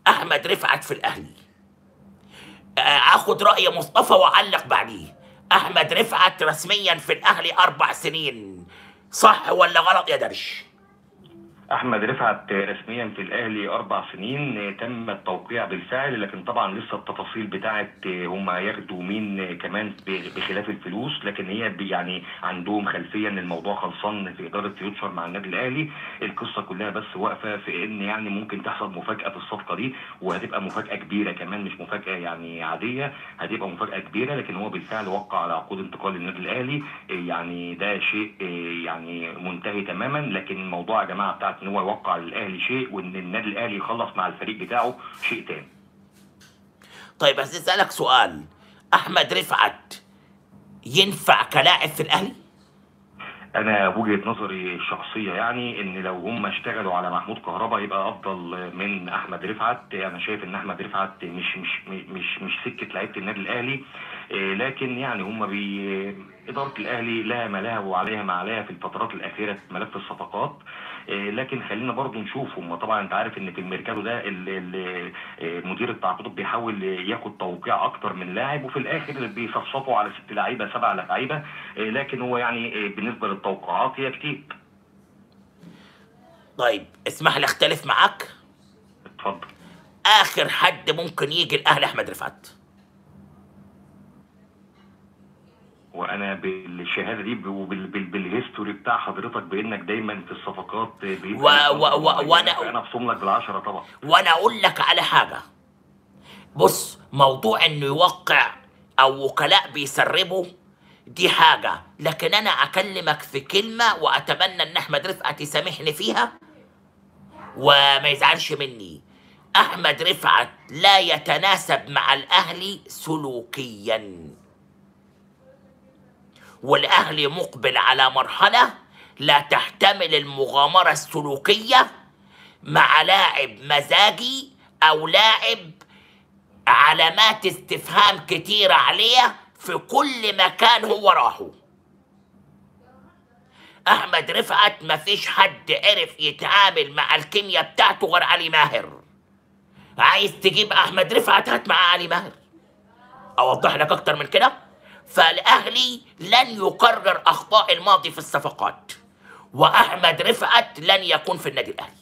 احمد رفعت في الاهلي آه، اخد راي مصطفى واعلق بعديه احمد رفعت رسميا في الاهلي اربع سنين صح ولا غلط يا درش احمد رفعت رسميا في الاهلي اربع سنين تم التوقيع بالفعل لكن طبعا لسه التفاصيل بتاعت هم هياخدوا مين كمان بخلاف الفلوس لكن هي بي- يعني عندهم خلفيه ان الموضوع خلصان في اداره فيوتشر مع النادي الاهلي القصه كلها بس واقفه في ان يعني ممكن تحصل مفاجاه في الصفقه دي وهتبقى مفاجاه كبيره كمان مش مفاجاه يعني عاديه هتبقى مفاجاه كبيره لكن هو بالفعل وقع على عقود انتقال للنادي الاهلي يعني ده شيء يعني منتهي تماما لكن الموضوع يا جماعه بتاعت ان هو يوقع للاهلي شيء وان النادي الاهلي يخلص مع الفريق بتاعه شيء تاني طيب بس اسالك سؤال احمد رفعت ينفع كلاعب في الاهلي انا وجهه نظري الشخصيه يعني ان لو هم اشتغلوا على محمود كهربا يبقى افضل من احمد رفعت انا شايف ان احمد رفعت مش مش مش مش سكه لعيبه النادي الاهلي إيه، لكن يعني هم بي اداره الاهلي لها ما لها وعليها ما عليها في الفترات الاخيره في ملف الصفقات إيه، لكن خلينا برضو نشوف هم طبعا انت عارف ان في الميركاتو ده ال- ال- إيه، مدير التعاقدات بيحاول ياخد توقيع اكتر من لاعب وفي الاخر بيصفصفوا على ست لعيبه سبع لعيبه إيه، لكن هو يعني إيه، بالنسبه للتوقعات هي كتير طيب اسمح لي اختلف معاك اتفضل اخر حد ممكن يجي الاهلي احمد رفعت وانا بالشهاده دي وبالهيستوري بتاع حضرتك بانك دايما في الصفقات بيبقى و- ليك و- نظرة و- معينة، وأنا- فانا ابصم لك بالعشره طبعا وانا اقول لك على حاجه بص موضوع انه يوقع او وكلاء بيسربوا دي حاجه لكن انا اكلمك في كلمه واتمنى ان احمد رفعت يسامحني فيها وما يزعلش مني احمد رفعت لا يتناسب مع الاهلي سلوكيا والاهلي مقبل على مرحله لا تحتمل المغامره السلوكيه مع لاعب مزاجي او لاعب علامات استفهام كتيرة عليه في كل مكان هو راحه احمد رفعت مفيش حد عرف يتعامل مع الكيمياء بتاعته غير علي ماهر عايز تجيب احمد رفعت هات معاه علي ماهر اوضح لك اكتر من كده فالاهلي لن يكرر اخطاء الماضي في الصفقات واحمد رفعت لن يكون في النادي الاهلي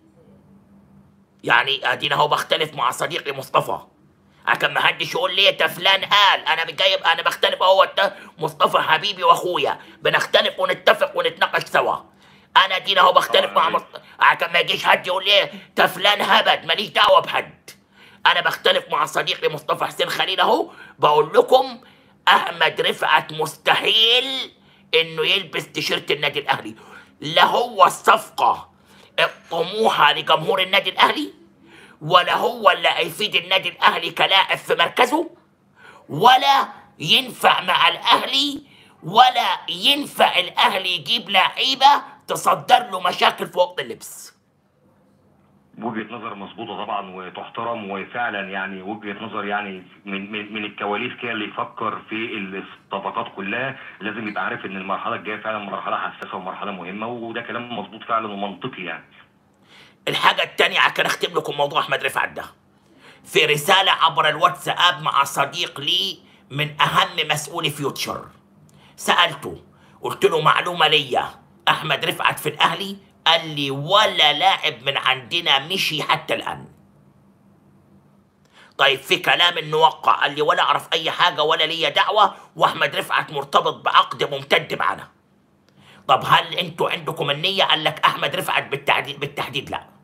يعني ادينا اهو بختلف مع صديقي مصطفى عشان ما حدش يقول لي ده فلان قال انا جايب انا بختلف اهو ده مصطفى حبيبي واخويا بنختلف ونتفق ونتناقش سوا انا دينا اهو بختلف مع مصطفى عشان ما يجيش حد يقول لي ده فلان هبد ماليش دعوه بحد انا بختلف مع صديقي مصطفى حسين خليل اهو بقول لكم احمد رفعت مستحيل انه يلبس تيشيرت النادي الاهلي لا هو الصفقه الطموحه لجمهور النادي الاهلي ولا هو اللي هيفيد النادي الاهلي كلاعب في مركزه ولا ينفع مع الاهلي ولا ينفع الاهلي يجيب لعيبه تصدر له مشاكل في وقت اللبس وجهه نظر مظبوطه طبعا وتحترم وفعلا يعني وجهه نظر يعني من من, من الكواليس كده اللي يفكر في الصفقات كلها لازم يبقى عارف ان المرحله الجايه فعلا مرحله حساسه ومرحله مهمه وده كلام مظبوط فعلا ومنطقي يعني الحاجة التانية عشان اختم لكم موضوع احمد رفعت ده في رسالة عبر الواتساب مع صديق لي من أهم مسؤولي فيوتشر سألته قلت له معلومة ليا أحمد رفعت في الأهلي قال لي ولا لاعب من عندنا مشي حتى الآن طيب في كلام انه وقع قال لي ولا اعرف اي حاجه ولا ليا دعوه واحمد رفعت مرتبط بعقد ممتد معنا طب هل انتوا عندكم النيه قال لك احمد رفعت بالتحديد بالتحديد لا